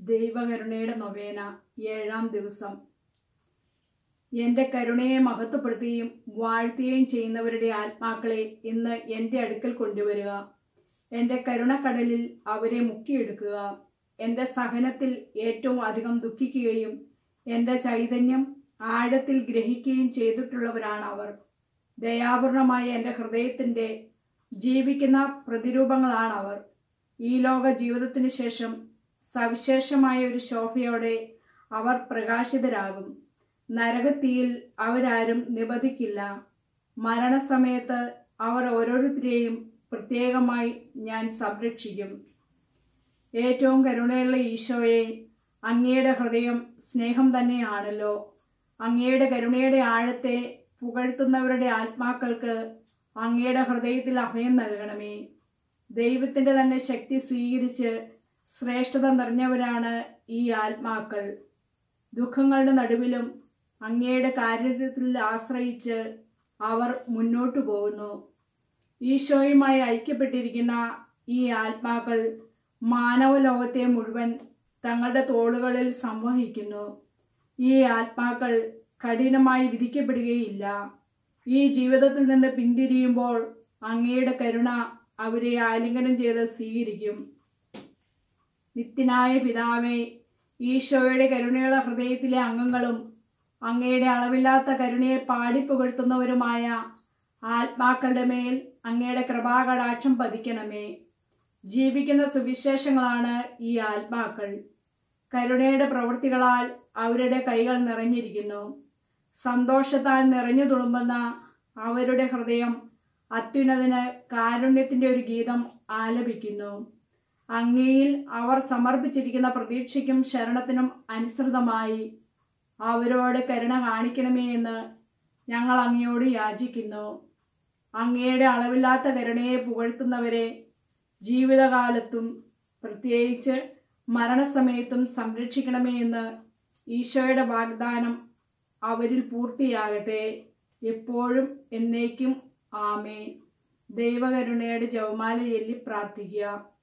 ദൈവകരുണയുടെ നൊവേന ഏഴാം ദിവസം എൻ്റെ കരുണയെ മഹത്വപ്പെടുത്തുകയും വാഴ്ത്തുകയും ചെയ്യുന്നവരുടെ ആത്മാക്കളെ ഇന്ന് എൻ്റെ അടുക്കൽ കൊണ്ടുവരിക എൻ്റെ കരുണക്കടലിൽ അവരെ മുക്കിയെടുക്കുക എൻ്റെ സഹനത്തിൽ ഏറ്റവും അധികം ദുഃഖിക്കുകയും എൻ്റെ ചൈതന്യം ആഴത്തിൽ ഗ്രഹിക്കുകയും ചെയ്തിട്ടുള്ളവരാണ് അവർ ദയാപൂർണമായ എൻ്റെ ഹൃദയത്തിൻ്റെ ജീവിക്കുന്ന പ്രതിരൂപങ്ങളാണ് അവർ ഈ ലോക ജീവിതത്തിന് ശേഷം സവിശേഷമായ ഒരു ശോഭയോടെ അവർ പ്രകാശിതരാകും നരകത്തിയിൽ അവരാരും നിബന്ധിക്കില്ല മരണസമയത്ത് അവർ ഓരോരുത്തരെയും പ്രത്യേകമായി ഞാൻ സംരക്ഷിക്കും ഏറ്റവും കരുണയുള്ള ഈശോയെ അങ്ങയുടെ ഹൃദയം സ്നേഹം തന്നെയാണല്ലോ അങ്ങയുടെ കരുണയുടെ ആഴത്തെ പുകഴ്ത്തുന്നവരുടെ ആത്മാക്കൾക്ക് അങ്ങയുടെ ഹൃദയത്തിൽ അഭയം നൽകണമേ ദൈവത്തിൻ്റെ തന്നെ ശക്തി സ്വീകരിച്ച് ശ്രേഷ്ഠത നിറഞ്ഞവരാണ് ഈ ആത്മാക്കൾ ദുഃഖങ്ങളുടെ നടുവിലും അങ്ങയുടെ കാര്യത്തിൽ ആശ്രയിച്ച് അവർ മുന്നോട്ടു പോകുന്നു ഈശോയുമായി ഐക്യപ്പെട്ടിരിക്കുന്ന ഈ ആത്മാക്കൾ മാനവലോകത്തെ മുഴുവൻ തങ്ങളുടെ തോളുകളിൽ സംവഹിക്കുന്നു ഈ ആത്മാക്കൾ കഠിനമായി വിധിക്കപ്പെടുകയില്ല ഈ ജീവിതത്തിൽ നിന്ന് പിന്തിരിയുമ്പോൾ അങ്ങയുടെ കരുണ അവരെ ആലിംഗനം ചെയ്ത് സ്വീകരിക്കും നിത്യനായ പിതാവേ ഈശോയുടെ കരുണയുള്ള ഹൃദയത്തിലെ അംഗങ്ങളും അങ്ങയുടെ അളവില്ലാത്ത കരുണയെ പാടിപ്പുകഴ്ത്തുന്നവരുമായ ആത്മാക്കളുടെ മേൽ അങ്ങയുടെ കൃപാകടാക്ഷം പതിക്കണമേ ജീവിക്കുന്ന സുവിശേഷങ്ങളാണ് ഈ ആത്മാക്കൾ കരുണയുടെ പ്രവൃത്തികളാൽ അവരുടെ കൈകൾ നിറഞ്ഞിരിക്കുന്നു സന്തോഷത്താൽ നിറഞ്ഞു തുളുമ്പുന്ന അവരുടെ ഹൃദയം അത്യുന്നതിന് കാരുണ്യത്തിന്റെ ഒരു ഗീതം ആലപിക്കുന്നു അങ്ങയിൽ അവർ സമർപ്പിച്ചിരിക്കുന്ന പ്രതീക്ഷയ്ക്കും ശരണത്തിനും അനുസൃതമായി അവരോട് കരുണ കാണിക്കണമേ എന്ന് ഞങ്ങൾ അങ്ങയോട് യാചിക്കുന്നു അങ്ങയുടെ അളവില്ലാത്ത കരുണയെ പുകഴ്ത്തുന്നവരെ ജീവിതകാലത്തും പ്രത്യേകിച്ച് മരണസമയത്തും സംരക്ഷിക്കണമേ എന്ന് ഈശോയുടെ വാഗ്ദാനം അവരിൽ പൂർത്തിയാകട്ടെ എപ്പോഴും എന്നേക്കും ആമേൻ ദൈവകരുണയുടെ ജവമാല ചൊല്ലി പ്രാർത്ഥിക്കുക